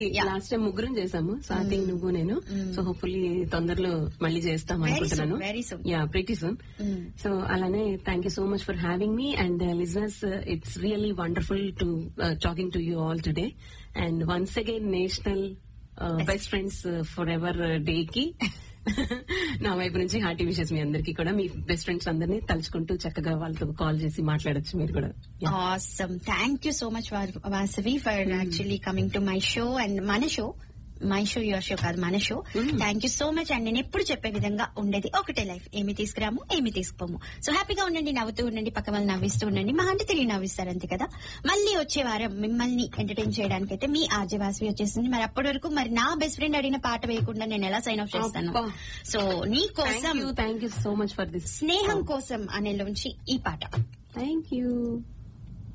Last time ముగ్గురం చేసాము so I think నువ్వు నేను సో హోప్ఫుల్లీ తొందరలో మళ్ళీ చేస్తాం Very అనుకుంటున్నాను soon, very soon. Yeah pretty soon so అలానే thank you so much for having me and listeners it's really wonderful to talking to you all today and once again national best friends for ever day కి నా వైపు నుంచి hearty wishes మీ అందరికీ కూడా మీ best friends అందరినీ తలుచుకుంటూ చక్కగా వాళ్ళతో కాల్ చేసి మాట్లాడొచ్చు మీరు కూడా Yeah. Awesome. Thank you so much, Va- Vasavi, for actually coming to my show and మన show my show your show కాదు మన show thank you so much and నేను ఎప్పుడు చెప్పే విధంగా ఉండేది ఒకటే లైఫ్ ఏమి తీసుకురాము ఏమి తీసుకుపోము సో హ్యాపీగా ఉండండి నవ్వుతూ ఉండండి పక్క వాళ్ళు నవ్విస్తూ ఉండండి మా అంటే తిరిగి నవ్విస్తారు అంతే కదా మళ్ళీ వచ్చే వారం మిమ్మల్ని ఎంటర్టైన్ చేయడానికి అయితే మీ ఆర్జే వాసవి వచ్చేస్తుంది మరి అప్పటి వరకు మరి నా బెస్ట్ ఫ్రెండ్ అడిగిన పాట వేయకుండా నేను ఎలా సైన్ ఆఫ్ చేస్తాను అబ్బా. సో నీ థ్యాంక్ కోసం you thank you so much for this స్నేహం కోసం అనేలోంచి ఈ పాట థ్యాంక్ యూ